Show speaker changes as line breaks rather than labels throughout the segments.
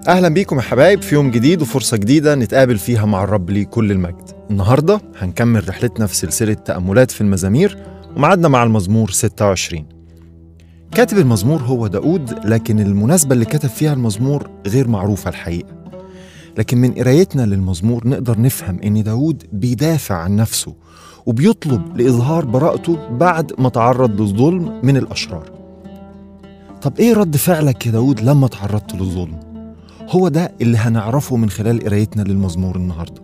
أهلا بيكم يا حبايب في يوم جديد وفرصة جديدة نتقابل فيها مع الرب ليه كل المجد النهاردة هنكمل رحلتنا في سلسلة تأملات في المزامير ومعادنا مع المزمور 26 كاتب المزمور هو داود لكن المناسبة اللي كتب فيها المزمور غير معروفة الحقيقة لكن من قرايتنا للمزمور نقدر نفهم إن داود بيدافع عن نفسه وبيطلب لإظهار براءته بعد ما تعرض للظلم من الأشرار طب إيه رد فعلك يا داود لما تعرضت للظلم؟ هو ده اللي هنعرفه من خلال قرايتنا للمزمور النهارده.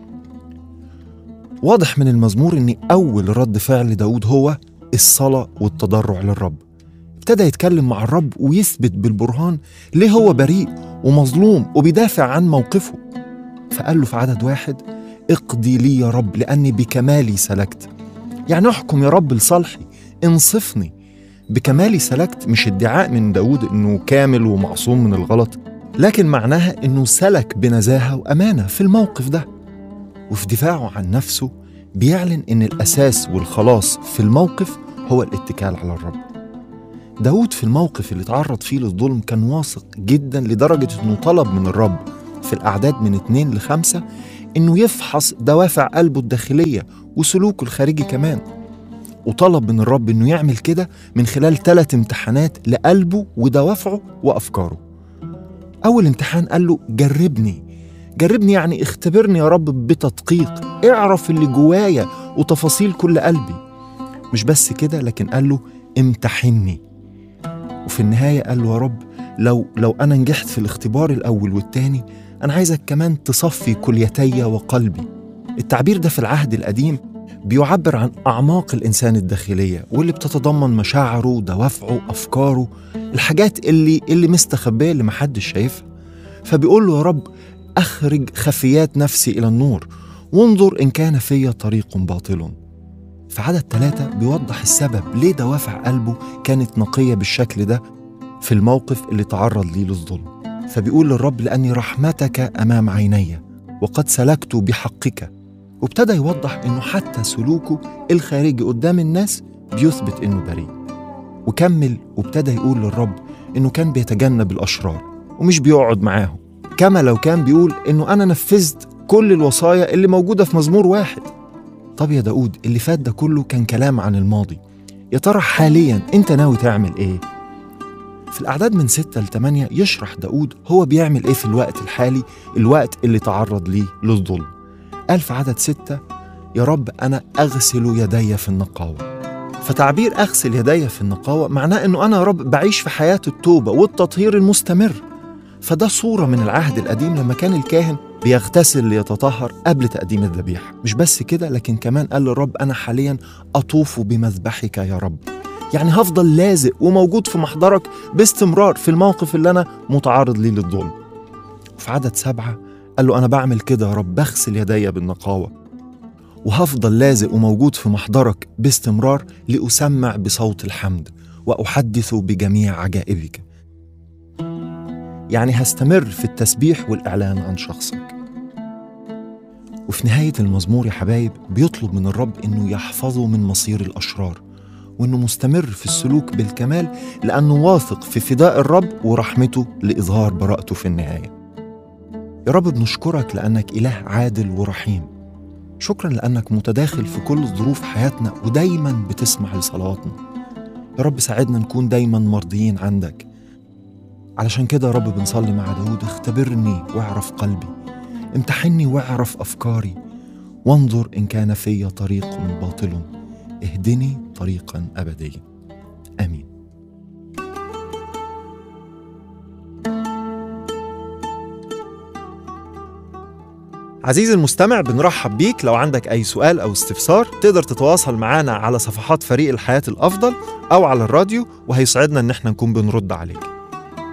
واضح من المزمور ان اول رد فعل داود هو الصلاه والتضرع للرب. ابتدى يتكلم مع الرب ويثبت بالبرهان ليه هو بريء ومظلوم وبيدافع عن موقفه. فقال له في عدد واحد: اقضي لي يا رب لاني بكمالي سلكت. يعني احكم يا رب لصالحي، انصفني. بكمالي سلكت مش ادعاء من داود انه كامل ومعصوم من الغلط لكن معناها انه سلك بنزاهه وامانه في الموقف ده وفي دفاعه عن نفسه بيعلن ان الاساس والخلاص في الموقف هو الاتكال على الرب داود في الموقف اللي تعرض فيه للظلم كان واثق جدا لدرجة انه طلب من الرب في الأعداد من اتنين لخمسة انه يفحص دوافع قلبه الداخلية وسلوكه الخارجي كمان وطلب من الرب انه يعمل كده من خلال ثلاث امتحانات لقلبه ودوافعه وأفكاره أول امتحان قال له جربني جربني يعني اختبرني يا رب بتدقيق اعرف اللي جوايا وتفاصيل كل قلبي مش بس كده لكن قال له امتحني وفي النهاية قال له يا رب لو لو أنا نجحت في الاختبار الأول والتاني أنا عايزك كمان تصفي كليتي وقلبي التعبير ده في العهد القديم بيعبر عن أعماق الإنسان الداخلية واللي بتتضمن مشاعره دوافعه أفكاره الحاجات اللي اللي مستخبية اللي محدش شايفها فبيقول له يا رب أخرج خفيات نفسي إلى النور وانظر إن كان في طريق باطل في عدد ثلاثة بيوضح السبب ليه دوافع قلبه كانت نقية بالشكل ده في الموقف اللي تعرض ليه للظلم فبيقول للرب لأني رحمتك أمام عيني وقد سلكت بحقك وابتدى يوضح انه حتى سلوكه الخارجي قدام الناس بيثبت انه بريء وكمل وابتدى يقول للرب انه كان بيتجنب الاشرار ومش بيقعد معاهم كما لو كان بيقول انه انا نفذت كل الوصايا اللي موجوده في مزمور واحد طب يا داود اللي فات ده كله كان كلام عن الماضي يا ترى حاليا انت ناوي تعمل ايه في الأعداد من ستة لثمانية يشرح داود هو بيعمل إيه في الوقت الحالي الوقت اللي تعرض ليه للظلم قال في عدد ستة يا رب أنا أغسل يدي في النقاوة فتعبير أغسل يدي في النقاوة معناه أنه أنا يا رب بعيش في حياة التوبة والتطهير المستمر فده صورة من العهد القديم لما كان الكاهن بيغتسل ليتطهر قبل تقديم الذبيحة مش بس كده لكن كمان قال للرب أنا حاليا أطوف بمذبحك يا رب يعني هفضل لازق وموجود في محضرك باستمرار في الموقف اللي أنا متعرض ليه للظلم وفي عدد سبعة قال له أنا بعمل كده يا رب بغسل يدي بالنقاوة وهفضل لازق وموجود في محضرك باستمرار لأسمع بصوت الحمد وأحدث بجميع عجائبك يعني هستمر في التسبيح والإعلان عن شخصك وفي نهاية المزمور يا حبايب بيطلب من الرب إنه يحفظه من مصير الأشرار وإنه مستمر في السلوك بالكمال لأنه واثق في فداء الرب ورحمته لإظهار براءته في النهاية يا رب بنشكرك لأنك إله عادل ورحيم شكرا لأنك متداخل في كل ظروف حياتنا ودايما بتسمع لصلواتنا يا رب ساعدنا نكون دايما مرضيين عندك علشان كده يا رب بنصلي مع داود اختبرني واعرف قلبي امتحني واعرف أفكاري وانظر إن كان في طريق باطل اهدني طريقا أبديا آمين عزيزي المستمع بنرحب بيك لو عندك أي سؤال أو استفسار تقدر تتواصل معنا على صفحات فريق الحياة الأفضل أو على الراديو وهيسعدنا إن احنا نكون بنرد عليك